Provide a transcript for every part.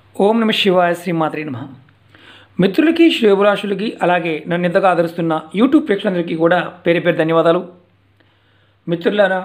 ఓం నమ శివాయ శ్రీమాత్రి నమ మిత్రులకి శ్రేభిలాషులకి అలాగే నన్ను ఇంతగా ఆదరిస్తున్న యూట్యూబ్ ప్రేక్షకులందరికీ కూడా పేరు పేరు ధన్యవాదాలు మిత్రులారా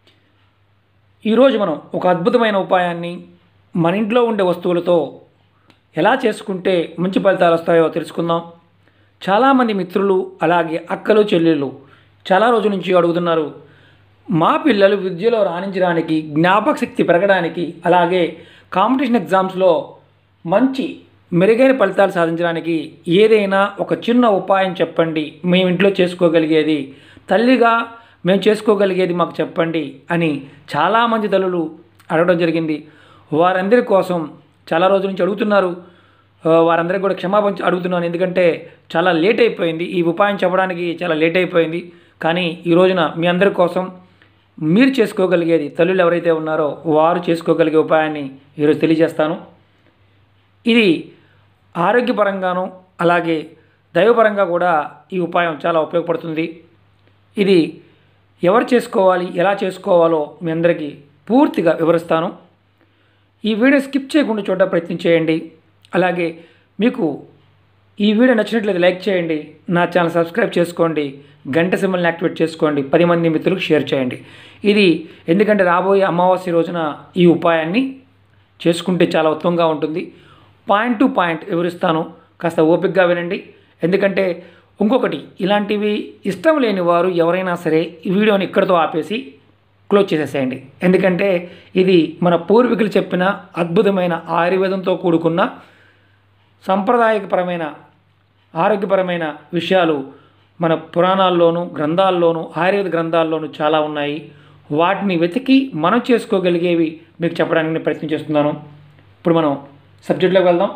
ఈరోజు మనం ఒక అద్భుతమైన ఉపాయాన్ని మన ఇంట్లో ఉండే వస్తువులతో ఎలా చేసుకుంటే మంచి ఫలితాలు వస్తాయో తెలుసుకుందాం చాలామంది మిత్రులు అలాగే అక్కలు చెల్లెళ్ళు చాలా రోజుల నుంచి అడుగుతున్నారు మా పిల్లలు విద్యలో రాణించడానికి జ్ఞాపక శక్తి పెరగడానికి అలాగే కాంపిటీషన్ ఎగ్జామ్స్లో మంచి మెరుగైన ఫలితాలు సాధించడానికి ఏదైనా ఒక చిన్న ఉపాయం చెప్పండి మేము ఇంట్లో చేసుకోగలిగేది తల్లిగా మేము చేసుకోగలిగేది మాకు చెప్పండి అని చాలామంది తల్లులు అడగడం జరిగింది వారందరి కోసం చాలా రోజుల నుంచి అడుగుతున్నారు ఆ, వారందరికీ కూడా క్షమాపణ అడుగుతున్నాను ఎందుకంటే చాలా లేట్ అయిపోయింది ఈ ఉపాయం చెప్పడానికి చాలా లేట్ అయిపోయింది కానీ ఈ రోజున మీ అందరి కోసం మీరు చేసుకోగలిగేది తల్లులు ఎవరైతే ఉన్నారో వారు చేసుకోగలిగే ఉపాయాన్ని ఈరోజు తెలియజేస్తాను ఇది ఆరోగ్యపరంగాను అలాగే దైవపరంగా కూడా ఈ ఉపాయం చాలా ఉపయోగపడుతుంది ఇది ఎవరు చేసుకోవాలి ఎలా చేసుకోవాలో మీ అందరికీ పూర్తిగా వివరిస్తాను ఈ వీడియో స్కిప్ చేయకుండా చూడ ప్రయత్నం చేయండి అలాగే మీకు ఈ వీడియో నచ్చినట్లయితే లైక్ చేయండి నా ఛానల్ సబ్స్క్రైబ్ చేసుకోండి గంట సింబల్ని యాక్టివేట్ చేసుకోండి పది మంది మిత్రులకు షేర్ చేయండి ఇది ఎందుకంటే రాబోయే అమావాస్య రోజున ఈ ఉపాయాన్ని చేసుకుంటే చాలా ఉత్తమంగా ఉంటుంది పాయింట్ టు పాయింట్ వివరిస్తాను కాస్త ఓపికగా వినండి ఎందుకంటే ఇంకొకటి ఇలాంటివి ఇష్టం లేని వారు ఎవరైనా సరే ఈ వీడియోని ఇక్కడితో ఆపేసి క్లోజ్ చేసేసేయండి ఎందుకంటే ఇది మన పూర్వీకులు చెప్పిన అద్భుతమైన ఆయుర్వేదంతో కూడుకున్న సాంప్రదాయకపరమైన ఆరోగ్యపరమైన విషయాలు మన పురాణాల్లోనూ గ్రంథాల్లోనూ ఆయుర్వేద గ్రంథాల్లోనూ చాలా ఉన్నాయి వాటిని వెతికి మనం చేసుకోగలిగేవి మీకు చెప్పడానికి నేను ప్రయత్నం చేస్తున్నాను ఇప్పుడు మనం సబ్జెక్టులోకి వెళ్దాం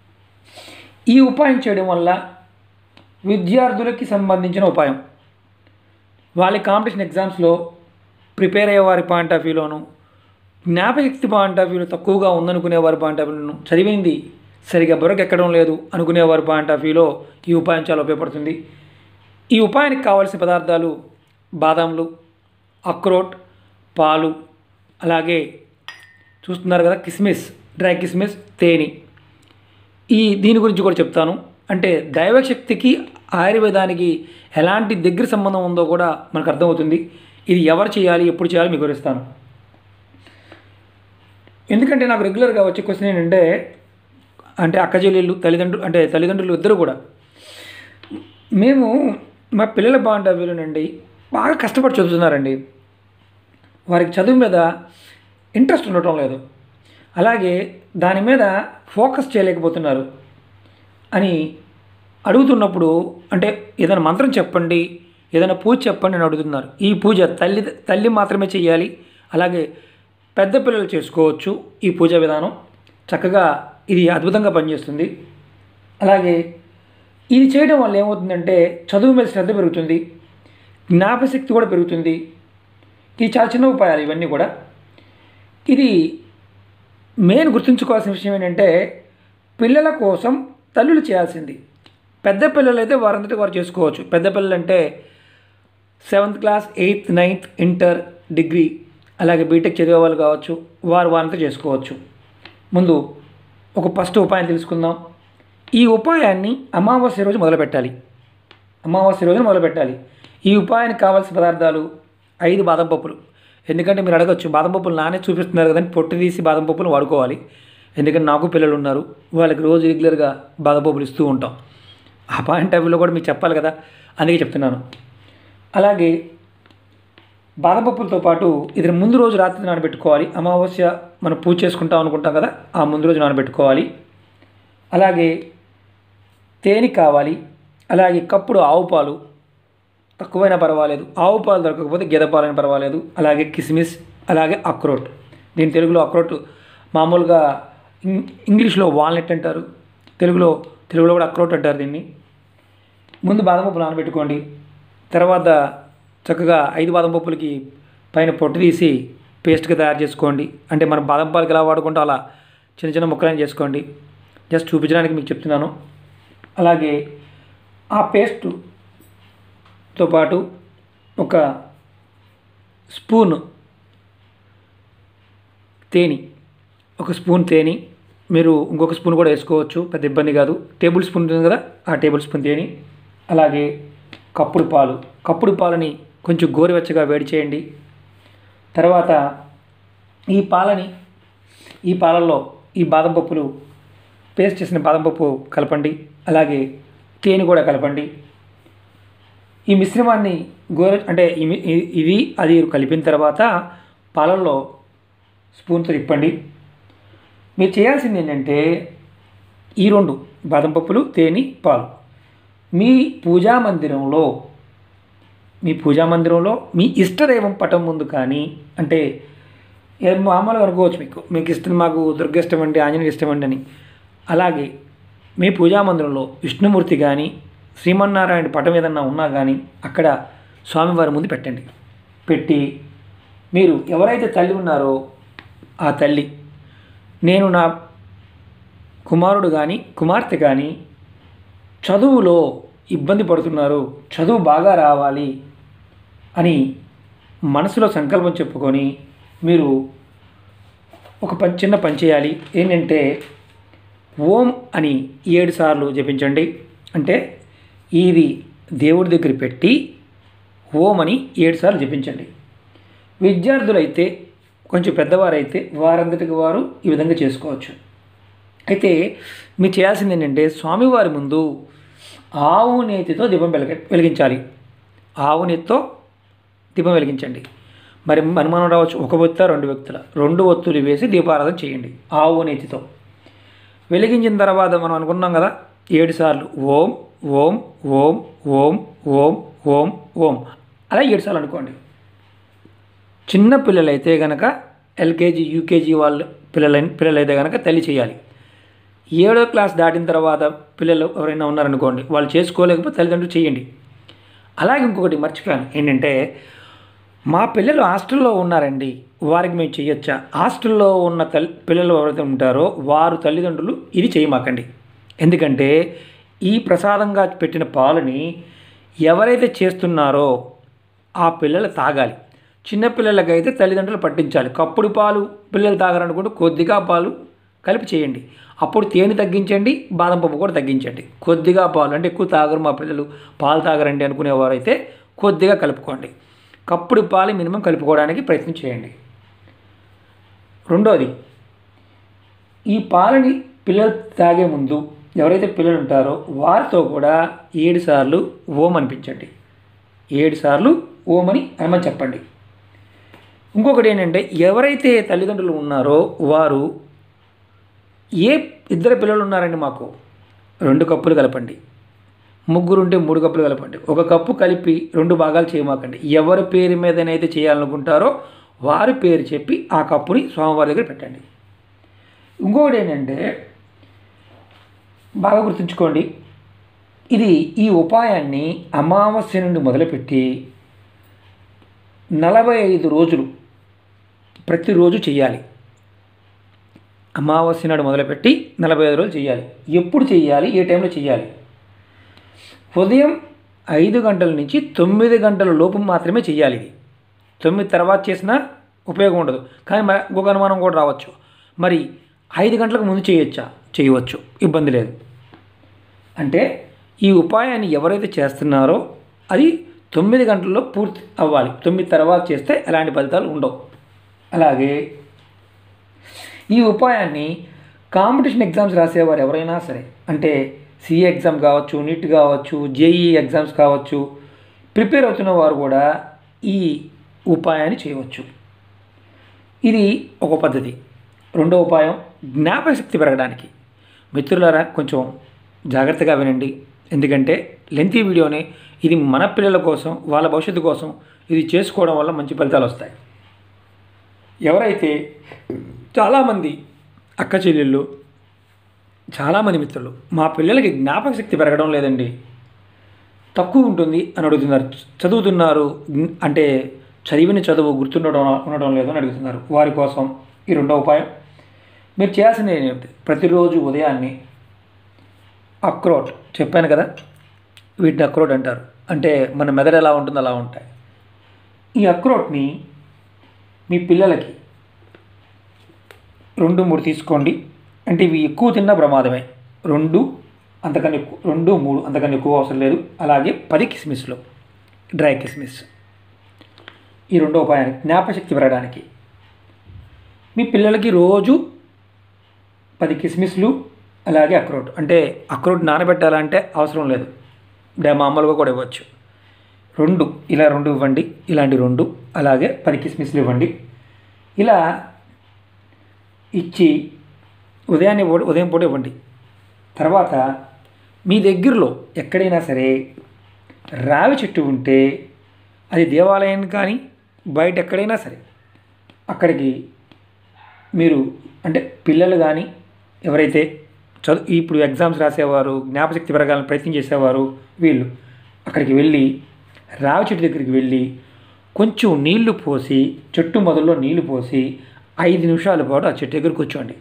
ఈ ఉపాయం చేయడం వల్ల విద్యార్థులకి సంబంధించిన ఉపాయం వాళ్ళ కాంపిటీషన్ ఎగ్జామ్స్లో ప్రిపేర్ అయ్యే వారి పాయింట్ ఆఫ్ వ్యూలోను జ్ఞాపకశక్తి పాయింట్ ఆఫ్ వ్యూలో తక్కువగా ఉందనుకునే వారి పాయింట్ ఆఫ్ వ్యూలోను చదివింది సరిగా బుర్రకెక్కడం లేదు అనుకునే వారి పాయింట్ ఆఫ్ వ్యూలో ఈ ఉపాయం చాలా ఉపయోగపడుతుంది ఈ ఉపాయానికి కావాల్సిన పదార్థాలు బాదాంలు అక్రోట్ పాలు అలాగే చూస్తున్నారు కదా కిస్మిస్ డ్రై కిస్మిస్ తేనె ఈ దీని గురించి కూడా చెప్తాను అంటే దైవశక్తికి ఆయుర్వేదానికి ఎలాంటి దగ్గర సంబంధం ఉందో కూడా మనకు అర్థమవుతుంది ఇది ఎవరు చేయాలి ఎప్పుడు చేయాలి మీకు వివరిస్తాను ఎందుకంటే నాకు రెగ్యులర్గా వచ్చే క్వశ్చన్ ఏంటంటే అంటే అక్క చెల్లెళ్ళు తల్లిదండ్రులు అంటే తల్లిదండ్రులు ఇద్దరు కూడా మేము మా పిల్లల బాగుంటానండి బాగా కష్టపడి చదువుతున్నారండి వారికి చదువు మీద ఇంట్రెస్ట్ ఉండటం లేదు అలాగే దాని మీద ఫోకస్ చేయలేకపోతున్నారు అని అడుగుతున్నప్పుడు అంటే ఏదైనా మంత్రం చెప్పండి ఏదైనా పూజ చెప్పండి అని అడుగుతున్నారు ఈ పూజ తల్లి తల్లి మాత్రమే చేయాలి అలాగే పెద్ద పిల్లలు చేసుకోవచ్చు ఈ పూజా విధానం చక్కగా ఇది అద్భుతంగా పనిచేస్తుంది అలాగే ఇది చేయడం వల్ల ఏమవుతుందంటే చదువు మీద శ్రద్ధ పెరుగుతుంది జ్ఞాపశక్తి కూడా పెరుగుతుంది ఇది చాలా చిన్న ఉపాయాలు ఇవన్నీ కూడా ఇది మెయిన్ గుర్తుంచుకోవాల్సిన విషయం ఏంటంటే పిల్లల కోసం తల్లులు చేయాల్సింది పెద్ద పిల్లలు అయితే వారంతటి వారు చేసుకోవచ్చు పెద్ద పిల్లలు అంటే seventh class eighth ninth inter degree అలాగే బీటెక్ చదివే వాళ్ళు కావచ్చు వారు వారంతా చేసుకోవచ్చు ముందు ఒక ఫస్ట్ ఉపాయం తెలుసుకుందాం ఈ ఉపాయాన్ని అమావాస్య రోజు మొదలుపెట్టాలి అమావాస్య రోజున మొదలుపెట్టాలి ఈ ఉపాయానికి కావాల్సిన పదార్థాలు ఐదు బాదం పప్పులు ఎందుకంటే మీరు అడగచ్చు బాదం పప్పులు నానే చూపిస్తున్నారు కదండి పొట్టు తీసి బాదం పప్పులు వాడుకోవాలి ఎందుకంటే నాకు పిల్లలు ఉన్నారు వాళ్ళకి రోజు రెగ్యులర్గా బాదం పప్పులు ఇస్తూ ఉంటాం ఆ పాయింట్ ఆఫ్ వ్యూలో కూడా మీకు చెప్పాలి కదా అందుకే చెప్తున్నాను అలాగే బాదం పప్పులతో పాటు ఇది ముందు రోజు రాత్రి నానబెట్టుకోవాలి అమావాస్య మనం పూజ చేసుకుంటాం అనుకుంటాం కదా ఆ ముందు రోజు నానబెట్టుకోవాలి అలాగే తేనె కావాలి అలాగే కప్పుడు ఆవు పాలు తక్కువైనా పర్వాలేదు ఆవు పాలు దొరకకపోతే గెద పాలైనా పర్వాలేదు అలాగే కిస్మిస్ అలాగే అక్రోట్ దీని తెలుగులో అక్రోట్ మామూలుగా ఇం- ఇంగ్లీష్లో వాల్నట్ అంటారు తెలుగులో తెలుగులో కూడా అక్రోట్ అంటారు దీన్ని ముందు బాదం పప్పు నానబెట్టుకోండి తర్వాత చక్కగా ఐదు బాదం పప్పులకి పైన పొట్టు తీసి పేస్ట్గా తయారు చేసుకోండి అంటే మనం బాదం పాలకి ఎలా వాడుకుంటూ అలా చిన్న చిన్న ముక్కలని చేసుకోండి జస్ట్ చూపించడానికి మీకు చెప్తున్నాను అలాగే ఆ పేస్టుతో పాటు ఒక స్పూన్ తేనె ఒక స్పూన్ తేనె మీరు ఇంకొక స్పూన్ కూడా వేసుకోవచ్చు పెద్ద ఇబ్బంది కాదు టేబుల్ స్పూన్ ఉంటుంది కదా ఆ టేబుల్ స్పూన్ తేని అలాగే కప్పుడు పాలు కప్పుడు పాలని కొంచెం గోరువెచ్చగా వేడి చేయండి తర్వాత ఈ పాలని ఈ పాలల్లో ఈ బాదం పప్పులు పేస్ట్ చేసిన బాదం పప్పు కలపండి అలాగే తేనె కూడా కలపండి ఈ మిశ్రమాన్ని గోర అంటే ఈ మి- ఇ- ఇది అది కలిపిన తర్వాత పాలల్లో స్పూన్తో తిప్పండి మీరు చేయాల్సింది ఏంటంటే ఈ రెండు బాదం పప్పులు తేనె పాలు మీ పూజా మందిరంలో మీ పూజా మందిరంలో మీ ఇష్టదైవం పటం ముందు కానీ అంటే ఏ మామూలుగా అనుకోవచ్చు మీకు మీకు ఇష్టం మాకు దుర్గ ఇష్టం అండి ఆంజనేయ ఇష్టం అండి అని అలాగే మీ పూజా మందిరంలో విష్ణుమూర్తి కానీ శ్రీమన్నారాయణ పటం ఏదన్నా ఉన్నా కానీ అక్కడ స్వామివారి ముందు పెట్టండి పెట్టి మీరు ఎవరైతే తల్లి ఉన్నారో ఆ తల్లి నేను నా కుమారుడు కానీ కుమార్తె కానీ చదువులో ఇబ్బంది పడుతున్నారు చదువు బాగా రావాలి అని మనసులో సంకల్పం చెప్పుకొని మీరు ఒక పని చిన్న పని చేయాలి ఏంటంటే ఓం అని ఏడు సార్లు జపించండి అంటే ఇది దేవుడి దగ్గర పెట్టి ఓం అని ఏడు సార్లు జపించండి విద్యార్థులైతే కొంచెం పెద్దవారైతే వారందరికి వారు ఈ విధంగా చేసుకోవచ్చు అయితే మీరు చేయాల్సింది ఏంటంటే స్వామివారి ముందు ఆవు నేతితో దీపం వెలిగ వెలిగించాలి ఆవు నేతితో దీపం వెలిగించండి మరి అనుమానం రావచ్చు ఒక వ్యక్త రెండు వ్యక్తుల రెండు ఒత్తులు వేసి దీపారాధన చేయండి ఆవు నేతితో వెలిగించిన తర్వాత మనం అనుకున్నాం కదా ఏడు సార్లు ఓం ఓం ఓం ఓం ఓం ఓం ఓం అలా ఏడు సార్లు అనుకోండి చిన్న పిల్లలైతే కనుక ఎల్కేజీ యూకేజీ వాళ్ళు పిల్లల పిల్లలైతే కనుక తల్లి చేయాలి ఏడో క్లాస్ దాటిన తర్వాత పిల్లలు ఎవరైనా ఉన్నారనుకోండి వాళ్ళు చేసుకోలేకపోతే తల్లిదండ్రులు చేయండి అలాగే ఇంకొకటి మర్చిపోయాను ఏంటంటే మా పిల్లలు హాస్టల్లో ఉన్నారండి వారికి మేము చేయొచ్చా హాస్టల్లో ఉన్న తల్లి పిల్లలు ఎవరైతే ఉంటారో వారు తల్లిదండ్రులు ఇది చేయమాకండి ఎందుకంటే ఈ ప్రసాదంగా పెట్టిన పాలని ఎవరైతే చేస్తున్నారో ఆ పిల్లలు తాగాలి చిన్న పిల్లలకైతే తల్లిదండ్రులు పట్టించాలి కప్పుడు పాలు పిల్లలు తాగాలనుకుంటే కొద్దిగా పాలు కలిపి చేయండి అప్పుడు తేనె తగ్గించండి బాదం పప్పు కూడా తగ్గించండి కొద్దిగా పాలు అంటే ఎక్కువ తాగరు మా పిల్లలు పాలు తాగరండి అనుకునేవారైతే కొద్దిగా కలుపుకోండి కప్పుడు పాలు మినిమం కలుపుకోవడానికి ప్రయత్నం చేయండి రెండోది ఈ పాలని పిల్లలు తాగే ముందు ఎవరైతే పిల్లలు ఉంటారో వారితో కూడా ఏడు సార్లు ఓం అనిపించండి ఏడు సార్లు ఓం అని అనమని చెప్పండి ఇంకొకటి ఏంటంటే ఎవరైతే తల్లిదండ్రులు ఉన్నారో వారు ఏ ఇద్దరు పిల్లలు ఉన్నారండి మాకు రెండు కప్పులు కలపండి ముగ్గురు ఉంటే మూడు కప్పులు కలపండి ఒక కప్పు కలిపి రెండు భాగాలు చేయమాకండి ఎవరి పేరు మీదనైతే చేయాలనుకుంటారో వారి పేరు చెప్పి ఆ కప్పుని స్వామివారి దగ్గర పెట్టండి ఇంకొకటి ఏంటంటే బాగా గుర్తుంచుకోండి ఇది ఈ ఉపాయాన్ని అమావాస్య నుండి మొదలుపెట్టి నలభై ఐదు రోజులు ప్రతిరోజు చేయాలి అమావాస్య నాడు మొదలుపెట్టి నలభై ఐదు రోజులు చేయాలి ఎప్పుడు చేయాలి ఏ టైంలో చేయాలి ఉదయం ఐదు గంటల నుంచి తొమ్మిది గంటల లోపు మాత్రమే చేయాలి ఇది తొమ్మిది తర్వాత చేసినా ఉపయోగం ఉండదు కానీ మరి ఇంకొక అనుమానం కూడా రావచ్చు మరి ఐదు గంటలకు ముందు చేయొచ్చా చేయవచ్చు ఇబ్బంది లేదు అంటే ఈ ఉపాయాన్ని ఎవరైతే చేస్తున్నారో అది తొమ్మిది గంటల్లో పూర్తి అవ్వాలి తొమ్మిది తర్వాత చేస్తే ఎలాంటి ఫలితాలు ఉండవు అలాగే ఈ ఉపాయాన్ని కాంపిటీషన్ ఎగ్జామ్స్ రాసేవారు ఎవరైనా సరే అంటే సిఏ ఎగ్జామ్ కావచ్చు నీట్ కావచ్చు జేఈ ఎగ్జామ్స్ కావచ్చు ప్రిపేర్ అవుతున్న వారు కూడా ఈ ఉపాయాన్ని చేయవచ్చు ఇది ఒక పద్ధతి రెండో ఉపాయం జ్ఞాపకశక్తి పెరగడానికి మిత్రులారా కొంచెం జాగ్రత్తగా వినండి ఎందుకంటే లెంతీ వీడియోనే ఇది మన పిల్లల కోసం వాళ్ళ భవిష్యత్తు కోసం ఇది చేసుకోవడం వల్ల మంచి ఫలితాలు వస్తాయి ఎవరైతే చాలామంది అక్క చెల్లెళ్ళు చాలామంది మిత్రులు మా పిల్లలకి జ్ఞాపక శక్తి పెరగడం లేదండి తక్కువ ఉంటుంది అని అడుగుతున్నారు చదువుతున్నారు జ్ఞ- అంటే చదివిన చదువు గుర్తుండడం ఉండడం లేదు అని అడుగుతున్నారు వారి కోసం ఈ రెండో ఉపాయం మీరు చేయాల్సింది ఏంటి ప్రతిరోజు ఉదయాన్నే అక్రోట్ చెప్పాను కదా వీటిని అక్రోట్ అంటారు అంటే మన మెదడు ఎలా ఉంటుందో అలా ఉంటాయి ఈ అక్రోట్ని మీ పిల్లలకి రెండు మూడు తీసుకోండి అంటే ఇవి ఎక్కువ తిన్నా ప్రమాదమే రెండు అంతకన్నా ఎక్కువ రెండు మూడు అంతకన్నా ఎక్కువ అవసరం లేదు అలాగే పది కిస్మిస్లు డ్రై కిస్మిస్ ఈ రెండో ఉపాయానికి జ్ఞాపశక్తి పెరగడానికి మీ పిల్లలకి రోజు పది కిస్మిస్లు అలాగే అక్రోట్ అంటే అక్రోట్ నానబెట్టాలంటే అవసరం లేదు డా మామూలుగా కూడా ఇవ్వచ్చు రెండు ఇలా రెండు ఇవ్వండి ఇలాంటి రెండు అలాగే పది కిస్మిస్లు ఇవ్వండి ఇలా ఇచ్చి ఉదయాన్నే పూట- ఉదయం పూట ఇవ్వండి తర్వాత మీ దగ్గరలో ఎక్కడైనా సరే రావి చెట్టు ఉంటే అది దేవాలయం కానీ బయట ఎక్కడైనా సరే అక్కడికి మీరు అంటే పిల్లలు కానీ ఎవరైతే చదువు ఇప్పుడు ఎగ్జామ్స్ రాసేవారు జ్ఞాపశక్తి పెరగాలని ప్రయత్నం చేసేవారు వీళ్ళు అక్కడికి వెళ్ళి రావి చెట్టు దగ్గరికి వెళ్ళి కొంచెం నీళ్లు పోసి చెట్టు మొదల్లో నీళ్లు పోసి ఐదు నిమిషాల పాటు ఆ చెట్టు దగ్గర కూర్చోండి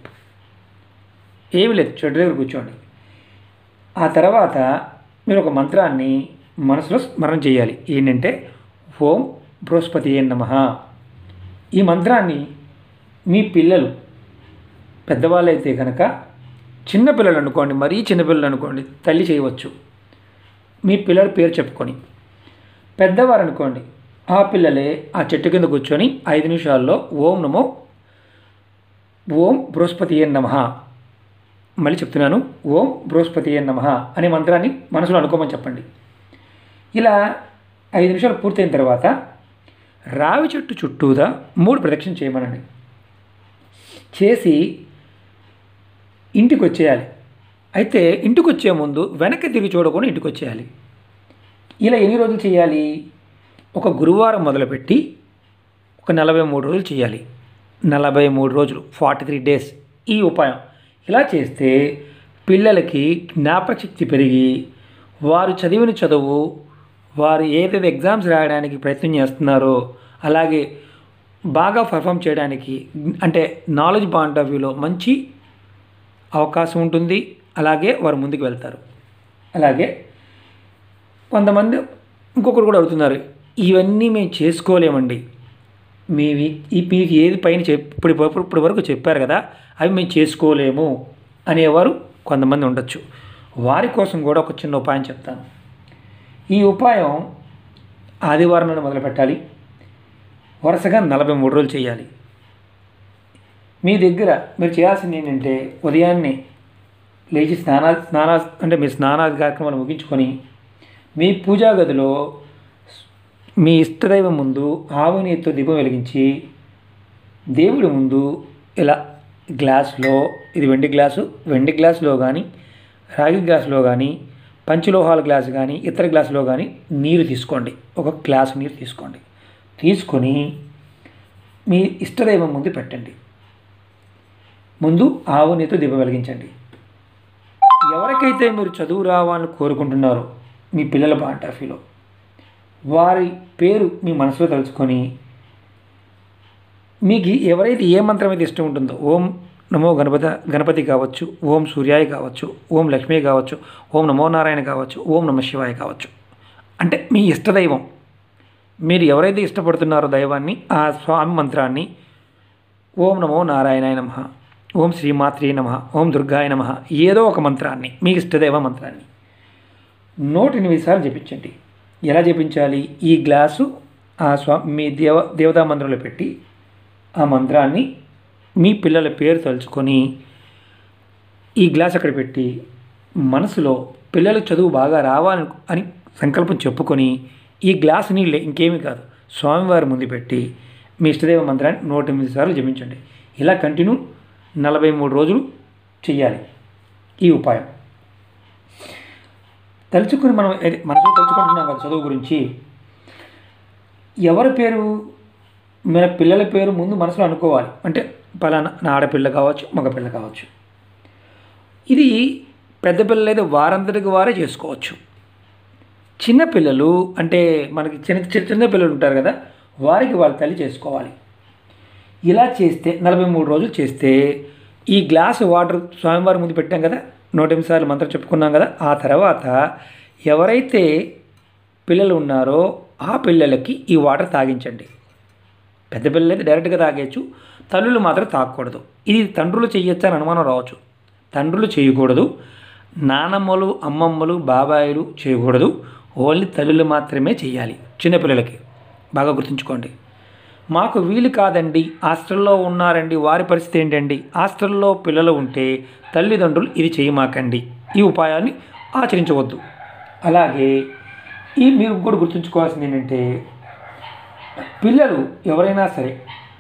ఏమి లేదు చెట్టు దగ్గర కూర్చోండి ఆ తర్వాత మీరు ఒక మంత్రాన్ని మనసులో స్మరణ చేయాలి ఏంటంటే ఓం బృహస్పతి నమ ఈ మంత్రాన్ని మీ పిల్లలు పెద్దవాళ్ళైతే కనుక చిన్నపిల్లలు అనుకోండి మరీ చిన్నపిల్లలు అనుకోండి తల్లి చేయవచ్చు మీ పిల్లల పేరు చెప్పుకొని పెద్దవారు అనుకోండి ఆ పిల్లలే ఆ చెట్టు కింద కూర్చొని ఐదు నిమిషాల్లో ఓం నమో ఓం బృహస్పతి నమ మళ్ళీ చెప్తున్నాను ఓం బృహస్పతి నమ అనే మంత్రాన్ని మనసులో అనుకోమని చెప్పండి ఇలా ఐదు నిమిషాలు పూర్తయిన తర్వాత రావి చెట్టు చుట్టూదా మూడు ప్రదక్షిణ చేయమనండి చేసి ఇంటికి వచ్చేయాలి అయితే ఇంటికి వచ్చే ముందు వెనక్కి తిరిగి చూడకుండా ఇంటికి వచ్చేయాలి ఇలా ఎన్ని రోజులు చేయాలి ఒక గురువారం మొదలుపెట్టి ఒక నలభై మూడు రోజులు చేయాలి నలభై మూడు రోజులు ఫార్టీ త్రీ డేస్ ఈ ఉపాయం ఇలా చేస్తే పిల్లలకి జ్ఞాపకశక్తి పెరిగి వారు చదివిన చదువు వారు ఏదైతే ఎగ్జామ్స్ రాయడానికి ప్రయత్నం చేస్తున్నారో అలాగే బాగా పర్ఫామ్ చేయడానికి అంటే నాలెడ్జ్ పాయింట్ ఆఫ్ వ్యూలో మంచి అవకాశం ఉంటుంది అలాగే వారు ముందుకు వెళ్తారు అలాగే కొంతమంది ఇంకొకరు కూడా అడుగుతున్నారు ఇవన్నీ మేము చేసుకోలేమండి మీ ఈ మీకు ఏది పైన చెప్ ఇప్పుడు ఇప్పుడు వరకు చెప్పారు కదా అవి మేము చేసుకోలేము అనేవారు కొంతమంది ఉండొచ్చు వారి కోసం కూడా ఒక చిన్న ఉపాయం చెప్తాను ఈ ఉపాయం ఆదివారం నుండి మొదలు పెట్టాలి వరుసగా నలభై మూడు రోజులు చేయాలి మీ దగ్గర మీరు చేయాల్సింది ఏంటంటే ఉదయాన్నే లేచి స్నానా స్నానా అంటే మీ స్నానాది కార్యక్రమాలు ముగించుకొని మీ పూజా గదిలో మీ ఇష్టదైవం ముందు ఆవు నీతితో దీపం వెలిగించి దేవుడి ముందు ఇలా గ్లాసులో ఇది వెండి గ్లాసు వెండి గ్లాసులో కానీ రాగి గ్లాసులో కానీ పంచలోహాల గ్లాసు కానీ ఇతర గ్లాసులో కానీ నీరు తీసుకోండి ఒక గ్లాసు నీరు తీసుకోండి తీసుకొని మీ ఇష్టదైవం ముందు పెట్టండి ముందు ఆవు నీతో దీపం వెలిగించండి ఎవరికైతే మీరు చదువు రావాలని కోరుకుంటున్నారో మీ పిల్లల బాంటాఫీలో వారి పేరు మీ మనసులో తలుచుకొని మీకు ఎవరైతే ఏ మంత్రం అయితే ఇష్టం ఉంటుందో ఓం నమో గణపతి గణపతి కావచ్చు ఓం సూర్యాయ కావచ్చు ఓం లక్ష్మీ కావచ్చు ఓం నమో నారాయణ కావచ్చు ఓం నమ శివాయ కావచ్చు అంటే మీ ఇష్టదైవం మీరు ఎవరైతే ఇష్టపడుతున్నారో దైవాన్ని ఆ స్వామి మంత్రాన్ని ఓం నమో నారాయణాయ నమ ఓం శ్రీమాత్రే నమ ఓం దుర్గాయ నమ ఏదో ఒక మంత్రాన్ని మీ ఇష్టదైవ మంత్రాన్ని నూట ఎనిమిది సార్లు జపించండి ఎలా జపించాలి ఈ గ్లాసు ఆ స్వా మీ దేవ దేవతా మందిరంలో పెట్టి ఆ మంత్రాన్ని మీ పిల్లల పేరు తలుచుకొని ఈ గ్లాస్ అక్కడ పెట్టి మనసులో పిల్లల చదువు బాగా రావాలని అని సంకల్పం చెప్పుకొని ఈ గ్లాస్ నీళ్ళే ఇంకేమీ కాదు స్వామివారి ముందు పెట్టి మీ ఇష్టదేవ మంత్రాన్ని నూట ఎనిమిది సార్లు జపించండి ఇలా కంటిన్యూ నలభై మూడు రోజులు చెయ్యాలి ఈ ఉపాయం తలుచుకుని మనం ఏది- మనసులో తలుచుకుంటున్నాం కదా చదువు గురించి ఎవరి పేరు మన పిల్లల పేరు ముందు మనసులో అనుకోవాలి అంటే పలానా నా ఆడపిల్ల కావచ్చు మగపిల్ల కావచ్చు ఇది పెద్ద పిల్లలు అయితే వారందరికి వారే చేసుకోవచ్చు చిన్నపిల్లలు అంటే మనకి చిన్న చిన్న చిన్న పిల్లలు ఉంటారు కదా వారికి వాళ్ళ తల్లి చేసుకోవాలి ఇలా చేస్తే నలభై మూడు రోజులు చేస్తే ఈ గ్లాసు వాటర్ స్వామివారి ముందు పెట్టాం కదా నూట ఎనిమిది సార్లు మంత్రం చెప్పుకున్నాం కదా ఆ తర్వాత ఎవరైతే పిల్లలు ఉన్నారో ఆ పిల్లలకి ఈ వాటర్ తాగించండి పెద్ద పిల్లలు అయితే డైరెక్ట్గా తాగేయచ్చు తల్లులు మాత్రం తాగకూడదు ఇది తండ్రులు చెయ్యొచ్చు అని అనుమానం రావచ్చు తండ్రులు చేయకూడదు నానమ్మలు అమ్మమ్మలు బాబాయిలు చేయకూడదు ఓన్లీ తల్లులు మాత్రమే చేయాలి చిన్నపిల్లలకి బాగా గుర్తుంచుకోండి మాకు వీలు కాదండి హాస్టల్లో ఉన్నారండి వారి పరిస్థితి ఏంటండి హాస్టల్లో పిల్లలు ఉంటే తల్లిదండ్రులు ఇది చేయమాకండి ఈ ఉపాయాన్ని ఆచరించవద్దు అలాగే ఈ మీరు కూడా గుర్తుంచుకోవాల్సింది ఏంటంటే పిల్లలు ఎవరైనా సరే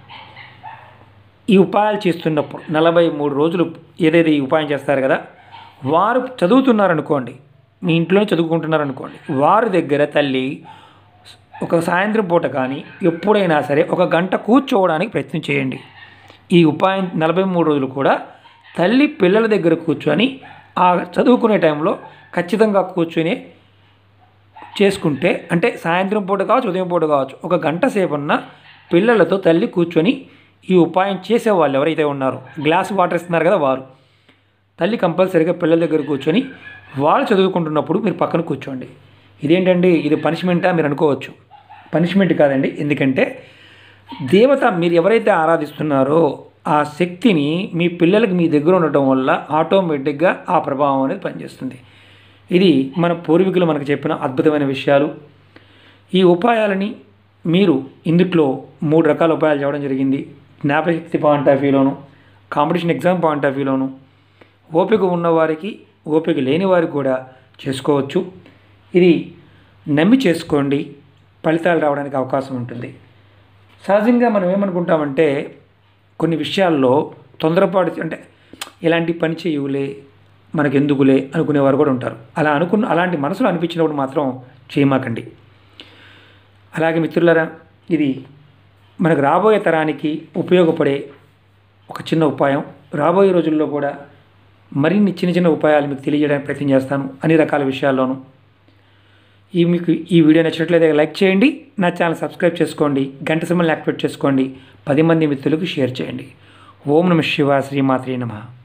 ఈ ఉపాయాలు చేస్తున్నప్పుడు నలభై మూడు రోజులు ఏదైతే ఈ ఉపాయం చేస్తారు కదా వారు చదువుతున్నారనుకోండి మీ ఇంట్లోనే చదువుకుంటున్నారనుకోండి వారి దగ్గర తల్లి ఒక సాయంత్రం పూట కానీ ఎప్పుడైనా సరే ఒక గంట కూర్చోవడానికి ప్రయత్నం చేయండి ఈ ఉపాయం నలభై మూడు రోజులు కూడా తల్లి పిల్లల దగ్గర కూర్చొని ఆ చదువుకునే టైంలో ఖచ్చితంగా కూర్చొని చేసుకుంటే అంటే సాయంత్రం పూట కావచ్చు ఉదయం పూట కావచ్చు ఒక గంట సేపన్న పిల్లలతో తల్లి కూర్చొని ఈ ఉపాయం చేసే వాళ్ళు ఎవరైతే ఉన్నారో గ్లాస్ వాటర్ ఇస్తున్నారు కదా వారు తల్లి కంపల్సరీగా పిల్లల దగ్గర కూర్చొని వాళ్ళు చదువుకుంటున్నప్పుడు మీరు పక్కన కూర్చోండి ఇదేంటండి ఇది పనిష్మెంటా మీరు అనుకోవచ్చు పనిష్మెంట్ కాదండి ఎందుకంటే దేవత మీరు ఎవరైతే ఆరాధిస్తున్నారో ఆ శక్తిని మీ పిల్లలకి మీ దగ్గర ఉండటం వల్ల ఆటోమేటిక్గా ఆ ప్రభావం అనేది పనిచేస్తుంది ఇది మన పూర్వీకులు మనకు చెప్పిన అద్భుతమైన విషయాలు ఈ ఉపాయాలని మీరు ఇందుట్లో మూడు రకాల ఉపాయాలు చేయడం జరిగింది జ్ఞాపకశక్తి పాయింట్ ఆఫ్ వ్యూలోను కాంపిటీషన్ ఎగ్జామ్ పాయింట్ ఆఫ్ వ్యూలోను ఓపిక ఉన్నవారికి ఓపిక లేని వారికి కూడా చేసుకోవచ్చు ఇది నమ్మి చేసుకోండి ఫలితాలు రావడానికి అవకాశం ఉంటుంది సహజంగా మనం ఏమనుకుంటామంటే కొన్ని విషయాల్లో తొందరపాటు అంటే ఇలాంటి పని చేయులే మనకెందుకులే అనుకునేవారు కూడా ఉంటారు అలా అనుకున్న అలాంటి మనసులో అనిపించినప్పుడు మాత్రం చేయమాకండి అలాగే మిత్రులరా ఇది మనకు రాబోయే తరానికి ఉపయోగపడే ఒక చిన్న ఉపాయం రాబోయే రోజుల్లో కూడా మరిన్ని చిన్న చిన్న ఉపాయాలు మీకు తెలియజేయడానికి ప్రయత్నం చేస్తాను అన్ని రకాల విషయాల్లోనూ ఈ మీకు ఈ వీడియో నచ్చినట్లయితే లైక్ చేయండి నా ఛానల్ సబ్స్క్రైబ్ చేసుకోండి గంట సమయాన్ని యాక్టివేట్ చేసుకోండి పది మంది మిత్రులకు షేర్ చేయండి ఓం నమ శివ శ్రీమాత్రి నమః